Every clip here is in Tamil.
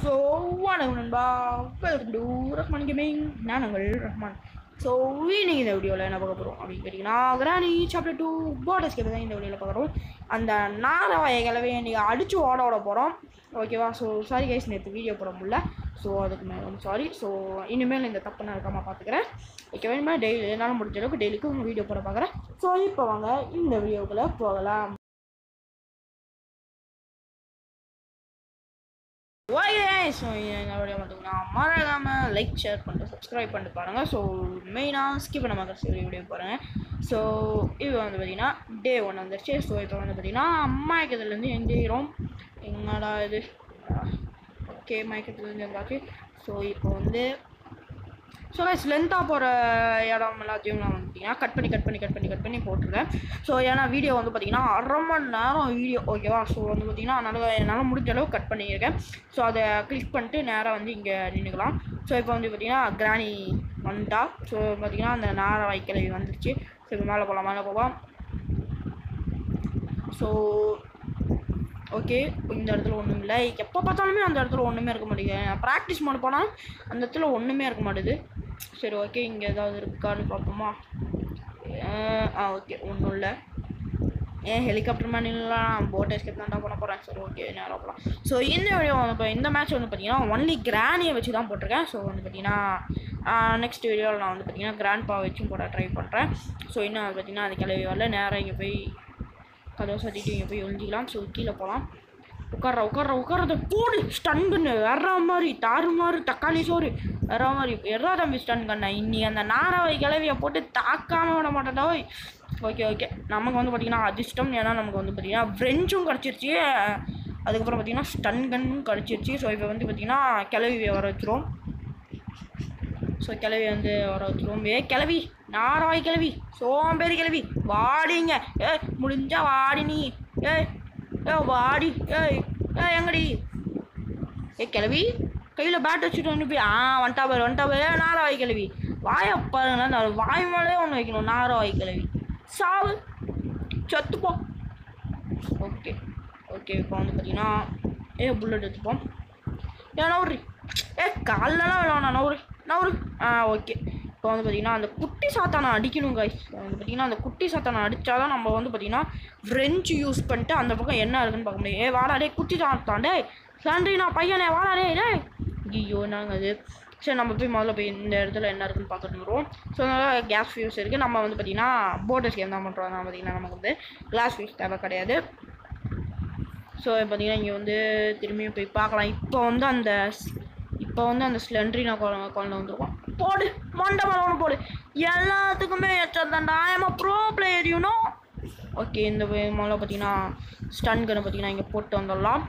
ஸோ வணக்கம் நண்பா வெல்கம் டு ரஹ்மான் கேமிங் நான் உங்கள் ரஹ்மான் ஸோ இன்னைக்கு இந்த வீடியோவில் என்ன பார்க்க போகிறோம் அப்படின்னு கேட்டிங்கன்னா granny chapter two boarders game தான் இந்த வீடியோவில் பார்க்குறோம் அந்த நாரவாய கிளவி இன்றைக்கி அடித்து ஓட விட போகிறோம் ஓகேவா ஸோ சாரி கைஸ் நேற்று வீடியோ போட முடியல ஸோ அதுக்கு மேலே ரொம்ப சாரி ஸோ இனிமேல் இந்த தப்பு நான் இருக்காமல் பார்த்துக்கிறேன் ஓகே இனிமேல் டெய்லி என்னால் முடிஞ்ச அளவுக்கு டெய்லிக்கும் உங்கள் வீடியோ போட பார்க்குறேன் ஸோ இப்போ வாங்க இந்த வீடியோக்குள்ளே போகலாம் ஓகே ஸோ இந்த வீடியோ பார்த்தீங்கன்னா மறக்காமல் லைக் ஷேர் பண்ணிட்டு சப்ஸ்கிரைப் பண்ணிட்டு பாருங்கள் ஸோ மெயினாக ஸ்கிப் பண்ண மாதிரி சொல்லி வீடியோ பாருங்கள் ஸோ இது வந்து பார்த்தீங்கன்னா டே ஒன் வந்துருச்சு ஸோ இப்போ வந்து பார்த்தீங்கன்னா மயக்கத்துலேருந்து எங்கேயிரும் எங்கடா இது ஓகே மயக்கத்துலேருந்து எங்காச்சு ஸோ இப்போ வந்து ஸோ கைஸ் லென்த்தாக போகிற இடம் எல்லாத்தையும் நான் பார்த்தீங்கன்னா கட் பண்ணி கட் பண்ணி கட் பண்ணி கட் பண்ணி போட்டிருக்கேன் ஸோ ஏன்னா வீடியோ வந்து பார்த்தீங்கன்னா அரை மணி நேரம் வீடியோ ஓகேவா ஸோ வந்து பார்த்தீங்கன்னா அதனால் என்னால் முடிஞ்ச அளவு கட் பண்ணியிருக்கேன் ஸோ அதை கிளிக் பண்ணிட்டு நேராக வந்து இங்கே நின்றுக்கலாம் ஸோ இப்போ வந்து பார்த்தீங்கன்னா கிராணி வந்துட்டா ஸோ பார்த்தீங்கன்னா அந்த நேர வைக்கிழவி வந்துருச்சு ஸோ இப்போ மேலே போகலாம் மேலே போகலாம் ஸோ ஓகே இந்த இடத்துல ஒன்றும் இல்லை எப்போ பார்த்தாலுமே அந்த இடத்துல ஒன்றுமே இருக்க மாட்டேங்குது ப்ராக்டிஸ் பண்ண போனால் அந்த இடத்துல ஒன்றுமே இருக்க மாட்டேது சரி ஓகே இங்கே ஏதாவது இருக்கான்னு பார்ப்போமா அஹ், ஆ ஓகே ஒன்றும் இல்லை ஏன் ஹெலிகாப்டர் மேனிலாம் போட் எஸ்கேப் தான்டா பண்ண போகிறேன் சரி ஓகே நேரம் போகலாம் ஸோ இந்த வீடியோ வந்து இப்போ இந்த மேட்ச் வந்து பார்த்தீங்கன்னா ஒன்லி கிரானியை வச்சு தான் போட்டிருக்கேன் ஸோ வந்து பார்த்தீங்கன்னா நெக்ஸ்ட் வீடியோவில் நான் வந்து பார்த்தீங்கன்னா கிராண்ட் பா வச்சும் போட ட்ரை பண்ணுறேன் ஸோ இன்னும் அது பார்த்தீங்கன்னா அது கிளவி வரல நேராக இங்கே போய் கதவை சட்டிட்டு இங்கே போய் ஒழிஞ்சிக்கலாம் ஸோ கீழே போகலாம் உட்கார்ற உட்கார்ற உட்காரத போடு ஸ்டன் கண்ணு வேற மாதிரி தாறு மாதிரி தக்காளி சோறு வேற மாதிரி எறா தம்பி ஸ்டன் கண்ணா இன்னி அந்த நாராவை கிளவியை போட்டு தாக்காம விட மாட்டேன்டா ஓய் ஓகே ஓகே நமக்கு வந்து பார்த்திங்கன்னா அதிர்ஷ்டம் ஏன்னா நமக்கு வந்து பார்த்திங்கன்னா ஃப்ரெஞ்சும் கிடச்சிருச்சு அதுக்கப்புறம் பார்த்திங்கன்னா ஸ்டன் கன்னும் கிடச்சிருச்சு ஸோ இப்போ வந்து பார்த்திங்கன்னா கிளவி வர வச்சிரும் ஸோ கிளவி வந்து வர வச்சிருவோம் ஏ கிளவி நாராய் கிளவி சோம்பேறி கிளவி வாடிங்க ஏ முடிஞ்சா வாடி நீ ஏ ஏ வாடி ஏய் ஏ எங்கடி ஏ கிளவி கையில் பேட் வச்சுட்டு வந்து போய் ஆ வந்துட்டா பாரு வந்துட்டா பாரு ஏ, நாராய் கிளவி வாயை பாருங்க அந்த வாய் மேலே ஒன்று வைக்கணும் நாராய் கிளவி சாவு செத்துப்போ ஓகே ஓகே இப்போ வந்து பார்த்தீங்கன்னா ஏ புல்லட் எடுத்துப்போம் ஏ நவுரி ஏ கால்லலாம் வேணாம் நவுரு நவுரு ஆ ஓகே இப்போ வந்து பார்த்தீங்கன்னா அந்த குட்டி சாத்தானை அடிக்கணும் guys வந்து பார்த்தீங்கன்னா அந்த குட்டி சாத்தானை அடித்தாதான் நம்ம வந்து பார்த்தீங்கன்னா ஃப்ரெஞ்சு யூஸ் பண்ணிட்டு அந்த பக்கம் என்ன இருக்குன்னு பார்க்க முடியும் ஏ வாடா டே குட்டி சாத்தான் டே சாண்ட்ரினா பையனே வாடா டே டே ஐயோ என்னங்க அது சரி நம்ம போய் முதல்ல போய் இந்த இடத்துல என்ன இருக்குன்னு பார்த்துட்டு வருவோம் ஸோ அதனால் கேஸ் ஃபியூஸ் இருக்குது நம்ம வந்து பார்த்தீங்கன்னா போர்டர்ஸ் கேம் தான் பண்ணுறோம் அதனால் பார்த்தீங்கன்னா நமக்கு வந்து கிளாஸ் ஃபியூஸ் தேவை கிடையாது ஸோ பார்த்தீங்கன்னா இங்கே வந்து திரும்பியும் போய் பார்க்கலாம் இப்போ வந்து அந்த இப்போ வந்து அந்த ஸ்லெண்ட்ரினா குழந்தை குழந்தை வந்துருக்கோம் போடு மண்டை மேலே ஒன்று போடு எல்லாத்துக்குமே ஏற்றதாண்டா I'm pro player you know okay இந்த முதல்ல பார்த்தீங்கன்னா ஸ்டன் கன்னு பார்த்தீங்கன்னா இங்கே போட்டு வந்துடலாம்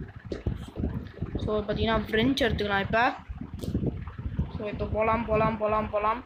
ஸோ பார்த்தீங்கன்னா ஃப்ரெஞ்ச் எடுத்துக்கலாம் இப்போ ஸோ இப்போ போகலாம் போகலாம் போகலாம் போகலாம்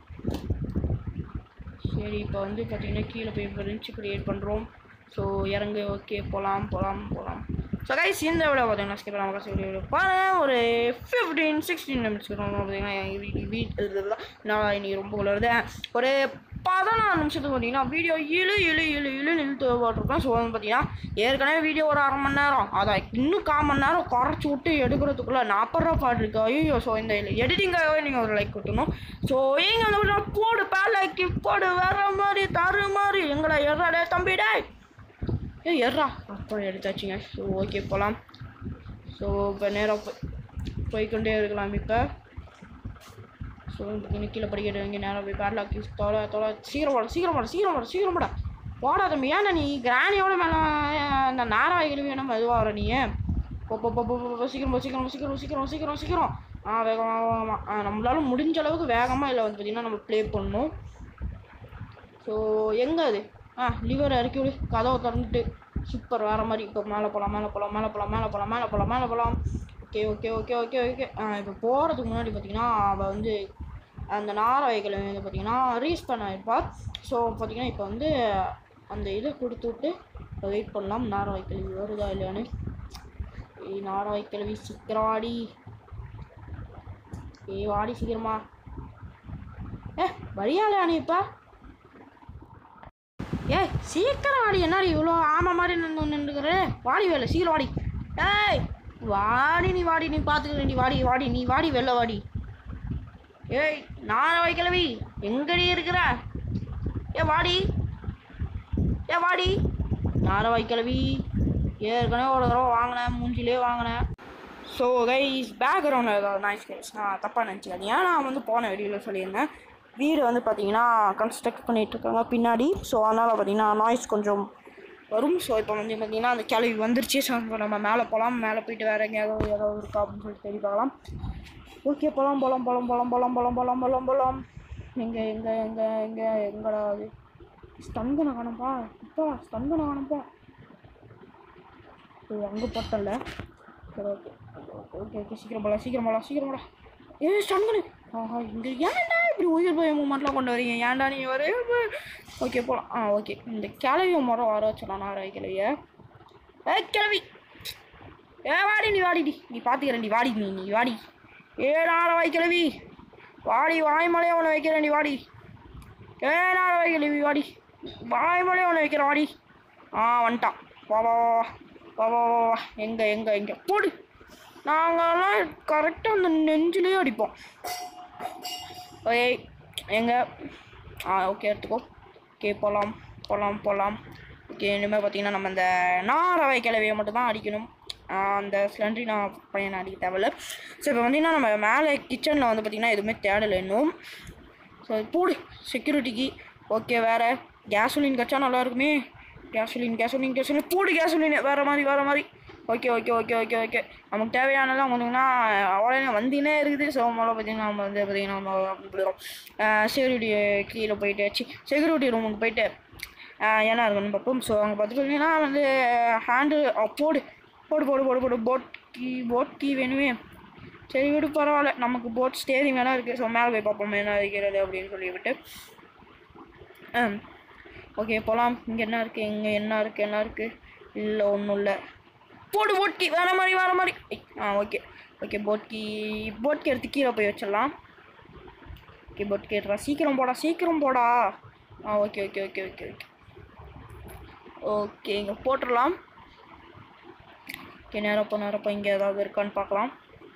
சரி இப்போ வந்து பார்த்தீங்கன்னா கீழே போய் ஃப்ரெஞ்சு க்ரியேட் பண்ணுறோம் ஸோ இறங்கு ஓகே போகலாம் போகலாம் போகலாம் ஸோ கைஸ் இந்த விட பார்த்தீங்கன்னா ஸ்கிப் பண்ணாமல் கடைசி வீடியோ பாருங்கள் ஒரு ஃபிஃப்டீன் சிக்ஸ்டீன் நிமிஷத்துக்கு பார்த்தீங்கன்னா எங்கள் வீட்டு வீட்டு நான் இன்னைக்கு ரொம்ப குளிருது ஒரு பதினாறு நிமிஷத்துக்கு பார்த்தீங்கன்னா வீடியோ இழு இழு இழு இழு நிறுத்து போட்டிருக்கேன் ஸோ வந்து பார்த்தீங்கன்னா ஏற்கனவே வீடியோ ஒரு அரை மணி நேரம் அதை இன்னும் கால் மணி நேரம் குறைச்சி விட்டு எடுக்கிறதுக்குள்ளே நாற்பது ரூபா பாட்டு இருக்கு ஐயோ ஸோ இந்த எடிட்டிங்காகவே நீங்கள் ஒரு லைக் கொடுக்கணும் ஸோ எங்கே அந்த வீடியோ போடு பேலைக்கு போடு வேற மாதிரி தரு மாதிரி எங்கடா எறாடே தம்பிடே ஏ எர்றா அப்போ எடுத்தாச்சுங்க ஸோ ஓகே போகலாம் ஸோ இப்போ நேராக போய் போய்க்கொண்டே இருக்கலாம் இப்போ ஸோ பார்த்தீங்கன்னா கீழே படிக்கிட்டு இங்கே நேராக போய் பேட்லாக் யூஸ் தொலை தொலை சீக்கிரம் போட சீக்கிரம் போட சீக்கிரம் போட சீக்கிரம் போட போடா தம்பி ஏன்னா நீ கிராணியோட மேலே அந்த நாராயணி வேணும் மெதுவாக வர நீ போ போ போ போ போ, போ, சீக்கிரம் போ சீக்கிரம் சீக்கிரம் சீக்கிரம் சீக்கிரம் சீக்கிரம் ஆ வேகமாக வேகமாக ஆ நம்மளால முடிஞ்ச அளவுக்கு வேகமாக இதில் வந்து பார்த்திங்கன்னா நம்ம ப்ளே பண்ணணும் ஸோ எங்கே அது ஆ லிவர் இறக்கி விடு கதவை திறந்துட்டு சூப்பர் வேறு மாதிரி இப்போ மேலே போகலாம் மேலே போகலாம் மேலே போகலாம் மேலே போகலாம் மேலே போகலாம் மேலே போகலாம் okay okay okay okay okay ஆ இப்போ போகிறதுக்கு முன்னாடி பார்த்தீங்கன்னா அவள் வந்து அந்த நாராய்களை வந்து பார்த்தீங்கன்னா ரீஸ் பண்ண இருப்பார் ஸோ பார்த்தீங்கன்னா இப்போ வந்து அந்த இதை கொடுத்து விட்டு வெயிட் பண்ணலாம் நாராய் கிழவி வருதா இல்லையான்னு ஏய் நாராய் கிழவி சீக்கிரம் வாடி ஏய் வாடி சீக்கிரமா ஏ வரியாளே நீ இப்போ ஏய் சீக்கிரம் வாடி என்ன இவ்வளோ ஆமை மாதிரி நின்று நின்றுக்கிற வாடி வேலை சீக்கிரம் வாடி ஏய் வாடி நீ வாடி நீ பார்த்துக்க நீ வாடி வாடி நீ வாடி வெளில வாடி ஏய் நான் வைக்கலவி எங்கடி இருக்கிற ஏ வாடி ஏ வாடி நார வைக்கலவி ஏற்கனவே ஒரு தடவை வாங்கினேன் மூஞ்சிலே வாங்கினேன் ஸோ கைஸ் பேக்ரவுண்ட் ஏதாவது நாய்ஸ் கைஸ் நான் தப்பாக நினச்சிக்காதீங்க நான் வந்து போன வீடியோவில் சொல்லியிருந்தேன் வீடு வந்து பார்த்தீங்கன்னா கன்ஸ்ட்ரக்ட் பண்ணிட்டு இருக்காங்க பின்னாடி ஸோ அதனால் பார்த்தீங்கன்னா நாய்ஸ் கொஞ்சம் வரும் ஸோ இப்போ வந்து பார்த்தீங்கன்னா அந்த கிளவி வந்துருச்சு ஸோ இப்போ நம்ம மேலே போகலாம் மேலே போயிட்டு வேறு எங்கேயாவது ஏதாவது இருக்கா அப்படின்னு சொல்லிட்டு தேடி பார்க்கலாம் ஓகே போகலாம் போகலாம் போகலாம் போகலாம் போகலாம் போகலாம் போகலாம் போகலாம் போகலாம் எங்கே எங்கே எங்கே எங்கே எங்கடா அது ஸ்டங்கனை காணப்பா அப்பா ஸ்டங்கனை காணப்பா ஓ அங்கே போட்டல சரி ஓகே ஓகே ஓகே சீக்கிரம் போகலாம் சீக்கிரம் போகலாம் சீக்கிரம் போகலாம் ஏ ஸ்டங்கனு ஆஹா இங்கே ஏன்டா இப்படி உயிர் பய மூமெண்ட்லாம் கொண்டு வரீங்க ஏன்டா நீ வர ஓகே போகலாம் ஆ ஓகே இந்த கிளவிய மரம் வர வச்சிடலாம் நாராய கிளவிய ஏ கிளவி ஏ வாடி நீ வாடிடி நீ பார்த்துக்கிறேன் நீ வாடி நீ நீ வாடி ஏ நாராய கிளவி வாடி வாய்மலையை உன்னை வைக்கிறேன் நீ வாடி ஏ நாராய கிளவி வாடி வாய்மலையை உன்னை வைக்கிறேன் வாடி ஆ வந்துட்டான் வா வா வா வா வா வா வா எங்கே எங்கே எங்கே போடு நாங்கள்லாம் கரெக்டாக அந்த நெஞ்சிலேயே அடிப்போம் ஓகே எங்கே ஆ ஓகே எடுத்துக்கோ ஓகே போகலாம் போகலாம் போகலாம் ஓகே இனிமேல் பார்த்தீங்கன்னா நம்ம இந்த நாரவை கிளவியை மட்டும் தான் அடிக்கணும் ஆ, அந்த ஸ்லண்ட்ரி நான் பையனை அடிக்க தேவையில்ல ஸோ இப்போ பார்த்தீங்கன்னா நம்ம மேலே கிச்சனில் வந்து பார்த்திங்கன்னா எதுவுமே தேடலை இன்னும் ஸோ போடு செக்யூரிட்டிக்கு ஓகே வேறு கேசோலின் கச்சா நல்லா இருக்குமே கேசோலின் கேசோலின் கேசோலின் போடு கேசோலின் வேறு மாதிரி வேறு மாதிரி okay okay okay okay okay நமக்கு தேவையானலாம் பார்த்தீங்கன்னா அவ்வளோ வந்தினே இருக்குது ஸோ முதல்ல பார்த்தீங்கன்னா நம்ம வந்து பார்த்தீங்கன்னா நம்ம செக்யூரிட்டி கீழே போயிட்டு சி செக்யூரிட்டி ரூமுக்கு போயிட்டு ஆஹ் என்ன இருக்குன்னு பார்ப்போம் ஸோ அங்கே பார்த்து பார்த்தீங்கன்னா வந்து ஹேண்டு போடு போடு போடு போடு போடு போட் கீ போட் கீ வேணுமே சரி விடு பரவாயில்ல நமக்கு போட் ஸ்டேரிங் வேணா இருக்குது ஸோ மேலே போய் பார்ப்போம் என்ன இருக்கிறது அப்படின்னு சொல்லிவிட்டு ஓகே போகலாம் இங்கே என்ன இருக்குது இங்கே என்ன இருக்குது என்ன இருக்குது இல்லை ஒன்றும் இல்லை போடு போட்கி வேற மாதிரி வேற மாதிரி ஐ, ஆ ஓகே ஓகே போட்கி போட்கி எடுத்து கீழே போய் வச்சிடலாம் ஓகே போட்கி எடுறா சீக்கிரம் போடா சீக்கிரம் போடா ஆ okay okay okay okay okay okay இங்கே போட்டுடலாம் ஓகே நேரப்போ நேரப்போ இங்கே ஏதாவது இருக்கான்னு பார்க்கலாம்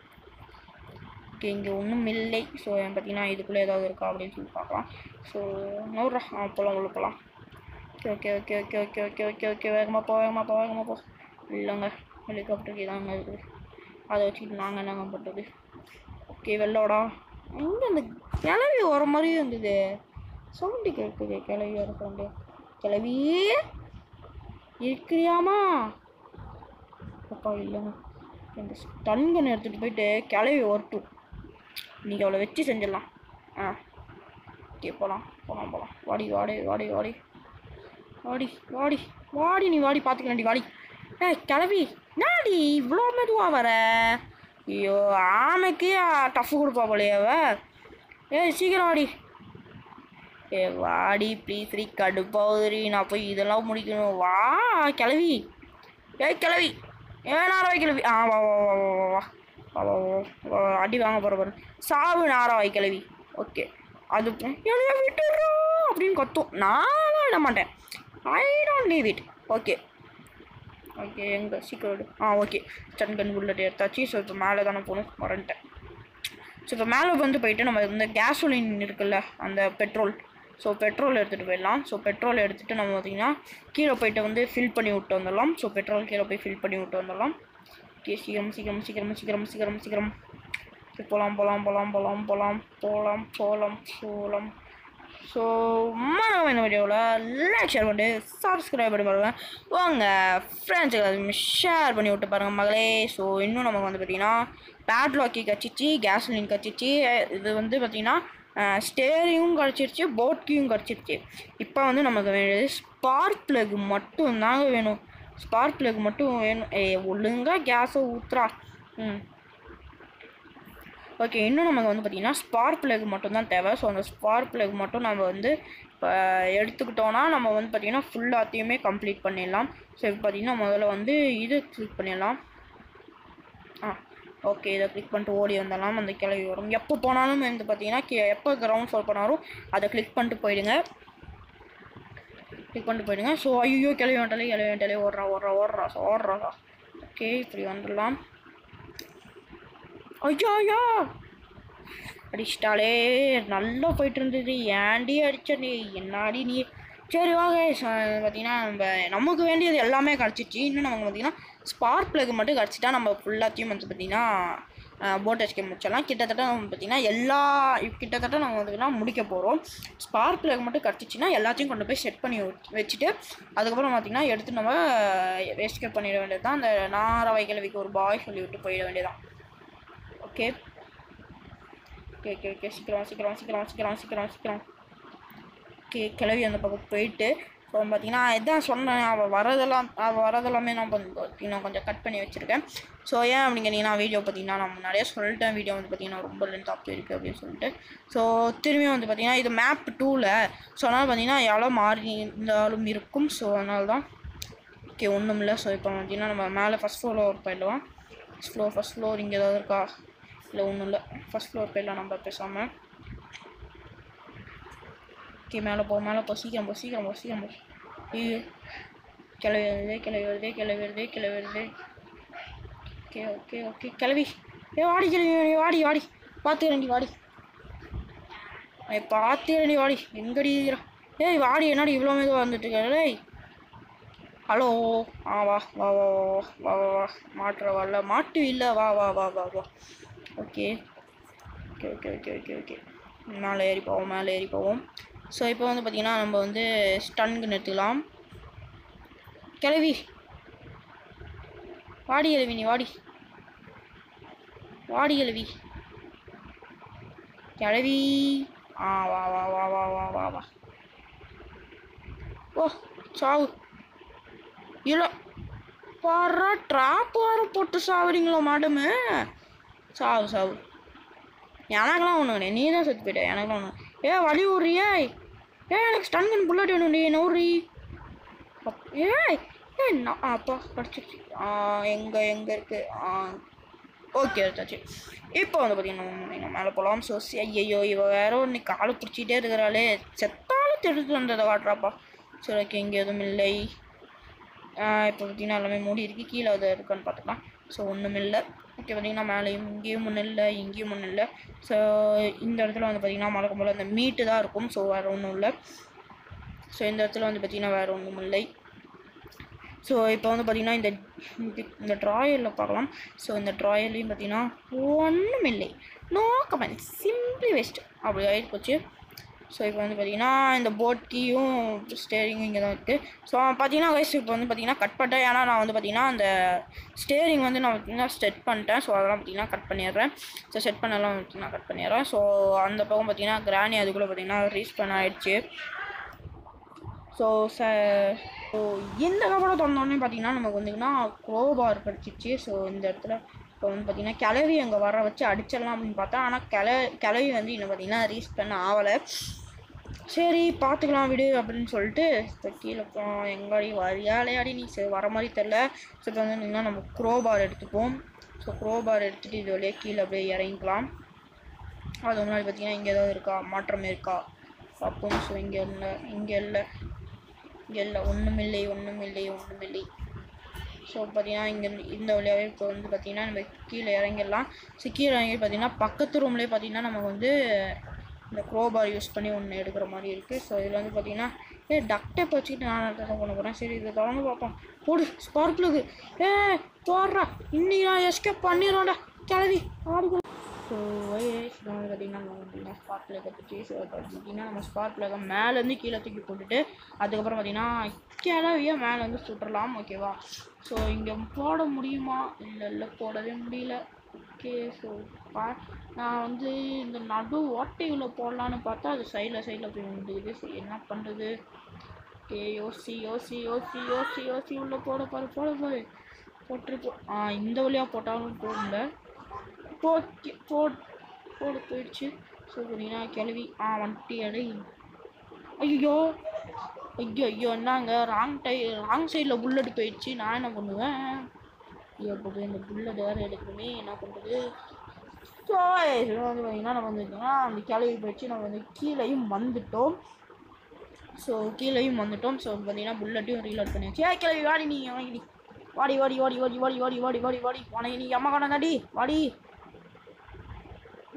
ஓகே இங்கே ஒன்றும் இல்லை ஸோ பார்த்தீங்கன்னா இதுக்குள்ளே ஏதாவது இருக்கா அப்படின்னு சொல்லி பார்க்கலாம் ஸோ நூறுரூவா ஆ போகலாம் உள்ள போகலாம் okay okay okay okay okay okay okay வேகமாக போ வேகமாக போ வேகமாக போ இல்லைங்க ஹெலிகாப்டருக்கு இதாங்க இருக்குது அதை வச்சுட்டு நாங்கள் என்னங்க பண்ணுறது ஓகே வெள்ளோடா எங்கே அந்த கிளவி வர மாதிரியே இருந்தது சவுண்டு கேட்குது கிளவி வர சவுண்டு கிளவி இருக்கிறியாமா அப்பா இல்லைங்க இந்த ஸ்டன்கன் எடுத்துகிட்டு போயிட்டு கிளவி வரட்டும் இன்றைக்கி அவளை வச்சு செஞ்சிடலாம் ஆ ஓகே போகலாம் போகலாம் போகலாம் வாடி வாடி வாடி வாடி வாடி வாடி வாடி நீ வாடி பார்த்துக்கலாண்டி வாடி ஏய் கிளவி நாடி இவ்வளோ மெதுவாக வர ஐயோ ஆமைக்கு டஃப் கொடுப்பா போலையே அவ ஏய் சீக்கிரம் வாடி ஏ வாடி ப்ளீஸ் ரீ கடுப்பாவுதுரி நான் போய் இதெல்லாம் முடிக்கணும் வா கிளவி ஏய் கிளவி ஏன் நாராய் கிளவி ஆ வா வா வா வா வா வா வா வா வா வா அடி வாங்க போகிற பாரு சாவு நாராய் கிளவி ஓகே அது என்னைய விட்டுறா அப்படின்னு கத்தும் நானும் விட மாட்டேன் I don't leave it okay okay எங்கே சீக்கிரம் ஆ ஓகே சன்கன் புல்லட் எடுத்தாச்சு ஸோ இப்போ மேலே தானே போகணும் மறந்துட்டேன் ஸோ இப்போ மேலே வந்து போயிட்டு நம்ம இந்த கேசோலின் இருக்குல்ல அந்த பெட்ரோல் ஸோ பெட்ரோல் எடுத்துகிட்டு போயிடலாம் ஸோ பெட்ரோல் எடுத்துகிட்டு நம்ம பார்த்திங்கன்னா கீழே போயிட்டு வந்து ஃபில் பண்ணி விட்டு வந்துடலாம் ஸோ பெட்ரோல் கீழே போய் ஃபில் பண்ணி விட்டு வந்துடலாம் ஓகே சீக்கிரம் சீக்கிரம் சீக்கிரம் சீக்கிரம் சீக்கிரம் சீக்கிரம் சரி, போகலாம் போகலாம் போகலாம் போகலாம் போகலாம் போகலாம் போகலாம் போகலாம் ஸோ மறக்காம இந்த வீடியோவில் லைக் ஷேர் பண்ணிட்டு சப்ஸ்கிரைப் பண்ணி பாருங்க வாங்க ஃப்ரெண்ட்ஸுக்கு எல்லாத்தையுமே ஷேர் பண்ணி விட்டு பாருங்கள் மகளே ஸோ இன்னும் நமக்கு வந்து பார்த்திங்கன்னா பேட்லாக்கி கச்சிச்சு கேஸ்லின் கச்சிச்சு இது வந்து பார்த்திங்கன்னா ஸ்டேரியும் கிடச்சிருச்சு போட் கீயும் கிடச்சிருச்சு இப்போ வந்து நமக்கு வேண்டியது ஸ்பார்க் ப்ளக் மட்டும் தாங்க வேணும் ஸ்பார்க் ப்ளக் மட்டும் வேணும் ஏ ஒழுங்காக கேஸை ஊத்துறா ம் ஓகே இன்னும் நமக்கு வந்து பார்த்திங்கன்னா ஸ்பார்க் பிளக் மட்டும் தான் தேவை ஸோ அந்த ஸ்பார்க் பிளக் மட்டும் நம்ம வந்து இப்போ எடுத்துக்கிட்டோன்னா நம்ம வந்து பார்த்திங்கன்னா ஃபுல்லாத்தையுமே கம்ப்ளீட் பண்ணிடலாம் ஸோ இப்போ பார்த்திங்கன்னா முதல்ல வந்து இது கிளிக் பண்ணிடலாம் ஆ ஓகே இதை கிளிக் பண்ணிட்டு ஓடி வந்துடலாம் அந்த கிளவி வரும் எப்போ போனாலும் வந்து பார்த்தீங்கன்னா கே எப்போ கிரவுண்ட் ஃபால் பண்ணாலும் அதை கிளிக் பண்ணிட்டு போயிடுங்க கிளிக் பண்ணிட்டு போயிடுங்க ஸோ ஐயோ கிளவி வந்துட்டாலே கிளவி வந்துட்டாலே ஓடுறா ஓடுறா ஓடுறா ஸோ ஓடுறா ஓகே இப்படி வந்துடலாம் ஐயா ஐயா அடிச்சிட்டாலே நல்லா போயிட்டு இருந்தது ஏன்டி அடிச்ச நீ என்னாடி நீ சரி வாங்க பார்த்தீங்கன்னா நம்ம நமக்கு வேண்டியது எல்லாமே கிடச்சிச்சு இன்னும் நமக்கு பார்த்தீங்கன்னா ஸ்பார்க் பிளக் மட்டும் கிடச்சிட்டா நம்ம ஃபுல்லாத்தையும் வந்து பார்த்தீங்கன்னா போட் எஸ்கே முடிச்சிடலாம் கிட்டத்தட்ட நம்ம பார்த்தீங்கன்னா எல்லா கிட்டத்தட்ட நம்ம வந்து முடிக்க போகிறோம் ஸ்பார்க் பிளக் மட்டும் கிடச்சிச்சின்னா எல்லாத்தையும் கொண்டு போய் செட் பண்ணி வச்சு- வச்சுட்டு அதுக்கப்புறம் பார்த்தீங்கன்னா எடுத்து நம்ம எஸ்கேப் பண்ணிட வேண்டியது தான் அந்த நாரவை கிழவிக்கு ஒரு பாய் சொல்லி விட்டு போயிட வேண்டியதான் ஓகே ஓகே ஓகே ஓகே சீக்கிரம் சீக்கிரம் சீக்கிரம் சீக்கிரம் சீக்கிரம் சீக்கிரம் ஓகே கிளவி அந்த பக்கம் போயிட்டு ஸோ பார்த்தீங்கன்னா இதான் சொன்னேன் அவள் வரதெல்லாம் அவள் வரதெல்லாமே நான் வந்து பார்த்தீங்கன்னா கொஞ்சம் கட் பண்ணி வச்சுருக்கேன் ஸோ ஏன் அப்படிங்கிறீங்கன்னா வீடியோ பார்த்தீங்கன்னா நான் முன்னாடியே சொல்லிட்டேன் வீடியோ வந்து பார்த்தீங்கன்னா ரொம்ப லென்த் ஆஃப் இருக்குது அப்படின்னு சொல்லிட்டு ஸோ திரும்பியும் வந்து பார்த்தீங்கன்னா இது மேப் டூவில் ஸோ அதனால் பார்த்தீங்கன்னா எவ்வளோ மாறி இருந்தாலும் இருக்கும் ஸோ அதனால தான் ஓகே ஒன்றும் இல்லை ஸோ இப்போ பார்த்தீங்கன்னா நம்ம மேலே ஃபஸ்ட் ஃப்ளோர் போயிடலாம் ஃபஸ்ட் ஃப்ளோர் ஃபஸ்ட் ஃப்ளோர் இங்கே ஏதாவது இருக்கா இல்லை ஒன்றும் இல்லை ஃபஸ்ட் ஃப்ளோர் போயிடலாம் நம்ம பேசாமல் ஓகே மேலே போ மேலே போ சீக்கிரம் போ சீக்கிரம் போ சீக்கிரம் போ ஐயோ கிளவி வருது கிளவி வருது கிளவி வருது கிளவி வருது ஓகே ஓகே ஓகே கிளவி ஏ வாடி கிளவி ஏ வாடி வாடி பார்த்து ரெண்டி வாடி ஏய் பார்த்து ரெண்டி வாடி எங்கடி இருக்கிறா ஏய் வாடி என்னடி இவ்வளோ மெதுவாக வந்துட்டு இருக்க ஏய் ஹலோ ஆ வா வா வா வா வா வா வா மாட்டுற வரல மாட்டு இல்லை வா வா வா வா வா okay okay okay okay okay okay மேலே ஏறி போவோம் மேலே ஏறி போவோம் ஸோ இப்போ வந்து பார்த்திங்கன்னா நம்ம வந்து ஸ்டன்க்கு நிறுத்திக்கலாம் கிளவி வாடி கிழவி நீ வாடி வாடி கிழவி கிளவி ஆ வா வா வா வா வா வா வா ஓ சாவு இல்லை பாரா ட்ராப் வேறு போட்டு சாவுறீங்களோ மேடமு சாவு சாவு எனக்கெல்லாம் ஒன்று கிடையாது நீ தான் செத்து போயிட்ட எனக்கெல்லாம் ஒன்று ஏ வழி விட்றியே ஏ எனக்கு ஸ்டன் கன் புல்லட் வேணும்டி என்ன விட்றி ஏய் ஏ நான் அப்பா கிடச்சிருச்சு எங்கே எங்கே இருக்குது ஓகே எடுத்தாச்சு இப்போ வந்து பார்த்தீங்கன்னா நீங்கள் மேலே போகலாம் ஸோ ஐயோ இவ வேற ஒன்று காலை பிடிச்சிட்டே இருக்கிறாளே செத்தாலும் திருட்டு வந்ததை காட்டுறாப்பா சரி ஓகே இங்கே எதுவும் இல்லை இப்போ பார்த்தீங்கன்னா எல்லாமே மூடி இருக்கு கீழே அது இருக்கான்னு பார்த்துக்கலாம் ஸோ ஒன்றும் இல்லை ஓகே பார்த்தீங்கன்னா மேலேயும் இங்கேயும் ஒன்றும் இல்லை இங்கேயும் ஒன்றும் இல்லை ஸோ இந்த இடத்துல வந்து பார்த்தீங்கன்னா மழக்கம் போல் அந்த மீட்டு தான் இருக்கும் ஸோ வேறு ஒன்றும் இல்லை ஸோ இந்த இடத்துல வந்து பார்த்தீங்கன்னா வேறு ஒன்றும் இல்லை ஸோ இப்போ வந்து பார்த்தீங்கன்னா இந்த இது- இந்த ட்ராயரில் பார்க்கலாம் ஸோ இந்த ட்ராயர்லேயும் பார்த்தீங்கன்னா ஒன்றும் இல்லை நோ கமெண்ட் சிம்பிளி வேஸ்ட் அப்படி ஆகிட்டு போச்சு ஸோ இப்போ வந்து பார்த்தீங்கன்னா இந்த போட் கீயும் ஸ்டேரிங்கும் இங்கே தான் இருக்குது ஸோ பார்த்தீங்கன்னா கைஸ் இப்போ வந்து பார்த்தீங்கன்னா கட் பண்ணிட்டேன் ஏன்னா நான் வந்து பார்த்தீங்கன்னா அந்த ஸ்டேரிங் வந்து நான் பார்த்தீங்கன்னா செட் பண்ணிட்டேன் ஸோ அதெல்லாம் பார்த்தீங்கன்னா கட் பண்ணிடுறேன் ஸோ செட் பண்ணலாம் பார்த்தீங்கன்னா கட் பண்ணிடுறேன் ஸோ அந்த பக்கம் பார்த்தீங்கன்னா கிராணி அதுக்குள்ளே பார்த்தீங்கன்னா ரீச் பண்ண ஆயிடுச்சு ஸோ ச ஸோ இந்த கபடை திறந்தோடனே பார்த்தீங்கன்னா நமக்கு வந்துங்கன்னா க்ரோபார் கிடச்சிச்சு ஸோ இந்த இடத்துல இப்போ வந்து பார்த்தீங்கன்னா கிளவி அங்கே வர வச்சு அடிச்சிடலாம் அப்படின்னு பார்த்தா ஆனால் கிள கிளவி வந்து இன்னும் பார்த்தீங்கன்னா ரீச் பண்ண ஆகலை சரி பார்த்துக்கலாம் விடு அப்படின்னு சொல்லிட்டு இப்போ கீழே போ எங்காடி வரியாலையாடி நீ சரி வர மாதிரி தெரில ஸோ இப்போ வந்து பார்த்தீங்கன்னா நம்ம க்ரோபார் எடுத்துப்போம் ஸோ க்ரோபார் எடுத்துகிட்டு இது வழியாக கீழே அப்படியே இறங்கிக்கலாம் அது முன்னாடி பார்த்தீங்கன்னா இங்கே ஏதாவது இருக்கா மாற்றம் இருக்கா பார்ப்போம் ஸோ இங்கே இல்லை இங்கே இல்லை இங்கே இல்லை ஒன்றுமில்லை ஒன்றுமில்லை ஒன்றுமில்லை ஸோ பார்த்தீங்கன்னா இங்கே இந்த வழியாகவே இப்போ வந்து பார்த்தீங்கன்னா நம்ம கீழே இறங்கிடலாம் ஸோ கீழே இறங்கி பார்த்தீங்கன்னா பக்கத்து ரூம்லேயே பார்த்தீங்கன்னா நமக்கு வந்து இந்த க்ரோபார் யூஸ் பண்ணி ஒன்று எடுக்கிற மாதிரி இருக்குது ஸோ இதில் வந்து பார்த்தீங்கன்னா ஏ டக்டை வச்சுக்கிட்டு நான் தான் பண்ண போகிறேன் சரி இதை தொடர்ந்து பார்ப்போம் போடு ஸ்பார்க்லுக்கு ஏ போடுறா இன்னைக்கு நான் எஸ்கேப் பண்ணிடுறோம்டா கிளவி ஆடுங்க ஸோ வயசு வந்து பார்த்தீங்கன்னா நம்ம பார்த்தீங்கன்னா ஸ்பார்க் பிளேக்கை பற்றி ஸோ பார்த்தீங்கன்னா நம்ம ஸ்பார்க் பிளேக்கை மேலேருந்து கீழே தூக்கி போட்டுட்டு அதுக்கப்புறம் பார்த்தீங்கன்னா கிளவியாக மேலே வந்து சுட்டுறலாம் ஓகேவா ஸோ இங்கே போட முடியுமா இல்லை இல்லை போடவே முடியல ஓகே ஸோ பா நான் வந்து இந்த நடு ஓட்டையுள்ள போடலான்னு பார்த்தா அது சைடில் சைடில் போய் வந்துக்குது ஸோ என்ன பண்ணுறது ஓகே யோசி யோசி யோசி யோசி யோசி உள்ளே போட பாரு போட பாரு போட்டுருப்போம் ஆ இந்த வழியாக போட்டாலும் போடல போட்டு போட் போட போயிடுச்சு ஸோ பார்த்தீங்கன்னா கிளவி ஆ வண்டி அடை ஐயோ ஐயோ ஐயோ என்னங்க ராங் டை ராங் சைடில் புல்லட் போயிடுச்சு நான் என்ன பண்ணுவேன் ஐயோ இப்போ போய் இந்த புல்லட் வேறு எடுக்கணுமே என்ன பண்ணுறது ஸோ வந்து பார்த்தீங்கன்னா நம்ம வந்துட்டோம்னா அந்த கிளவி போயிடுச்சு நம்ம வந்து கீழேயும் வந்துட்டோம் ஸோ கீழேயும் வந்துட்டோம் ஸோ பார்த்தீங்கன்னா புல்லட்டையும் ரீலோட் பண்ணியாச்சு ஏ கிளவி வாடி நீ வாங்கி வாடி வாடி வாடி வாடி வாடி வாடி வாடி வாடி வாடி உனக்கு நீ அம்மா காணாடி வாடி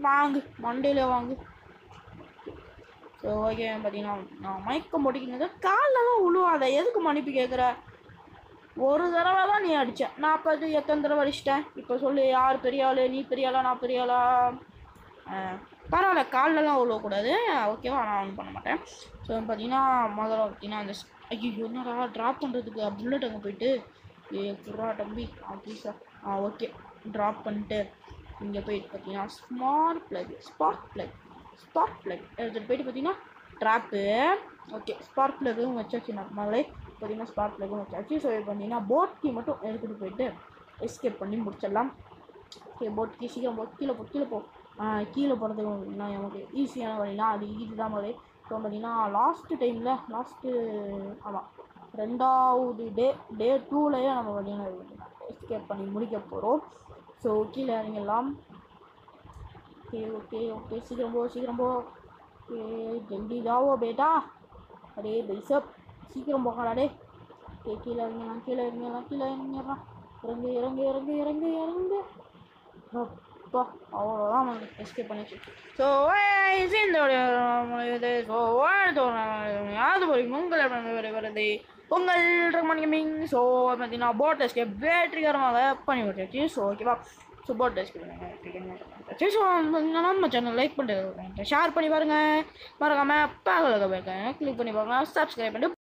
வாங்கு மண்டையில வாங்கு ஸோ ஓகே பார்த்தீங்கன்னா நான் மயக்கம் போட்டிக்கிறது காலெல்லாம் உழுவாத எதுக்கு மன்னிப்பு கேட்குற ஒரு தடவை தான் நீ அடிச்ச நான் அப்போ அது எத்தனை தடவை அடிச்சிட்டேன் இப்போ சொல்லு யார் பெரிய ஆளு நீ பெரிய ஆளா நான் பெரிய ஆளா ஆ, பரவாயில்ல கால்லலாம் விழுவக்கூடாது ஓகேவா நான் ஒன்றும் பண்ண மாட்டேன் ஸோ பார்த்தீங்கன்னா முதல்ல பார்த்தீங்கன்னா அந்த ஐயோ என்னடா ட்ராப் பண்ணுறதுக்கு புல்லட் அங்கே போயிட்டு ஏ புறா தம்பி ஆ ப்ளீஸா ஆ ஓகே ட்ராப் பண்ணிட்டு இங்கே போயிட்டு பார்த்தீங்கன்னா smart plug spark plug spark plug எடுத்துகிட்டு போயிட்டு பார்த்தீங்கன்னா ட்ராப்பு ஓகே ஸ்பார்க் ப்ளக்கும் வச்சாச்சு நம்மளே பார்த்தீங்கன்னா ஸ்பார்க் ப்ளக்கும் வச்சாச்சு ஸோ இப்போ பார்த்தீங்கன்னா போட் கீ மட்டும் எடுத்துகிட்டு போயிட்டு எஸ்கேப் பண்ணி முடிச்சிடலாம் ஓகே போட் கீ சீக்கிரம் போ கீழே போ கீழே போ ஆ, கீழே போகிறதுக்கு நான் நமக்கு ஈஸியான வழினா அது ஈஸி தான் முதலே ஸோ பார்த்தீங்கன்னா லாஸ்ட்டு டைமில் லாஸ்ட்டு ஆமாம் ரெண்டாவது டே டே டூலையே நம்ம பார்த்தீங்கன்னா எஸ்கேப் பண்ணி முடிக்க போகிறோம் ஸோ கீழே இறங்கிடலாம் ஓகே ஓகே ஓகே சீக்கிரம் போ சீக்கிரம் போ ஓகே ஜல்தி ஜாவோ பேட்டா அரே பைசப் சீக்கிரம் போகடா டே ஓகே கீழே இறங்கலாம் கீழே இறங்கலாம் கீழே இறங்கிடலாம் இறங்கு இறங்கு இறங்கு இறங்கு இறங்கு அப்பா அவ்வளோதான் நம்ம எஸ்கேப் பண்ணிச்சு ஸோ இந்த இது ஸோ யாது ஒரு உங்களை வருது உங்கள் மணிக்கமிங் ஸோ பார்த்தீங்கன்னா போட் எஸ்கேப் வெற்றிகரமாக பண்ணி விட்டாச்சு ஸோ ஓகேவா ஸோ போட் எஸ்கேப் ஸோ நம்ம சேனல் லைக் பண்ணுறது ஷேர் பண்ணி பாருங்கள் மறக்காமல் பேக்கில் போயிருக்கேன் கிளிக் பண்ணி பாருங்க சப்ஸ்கிரைப் பண்ணிட்டு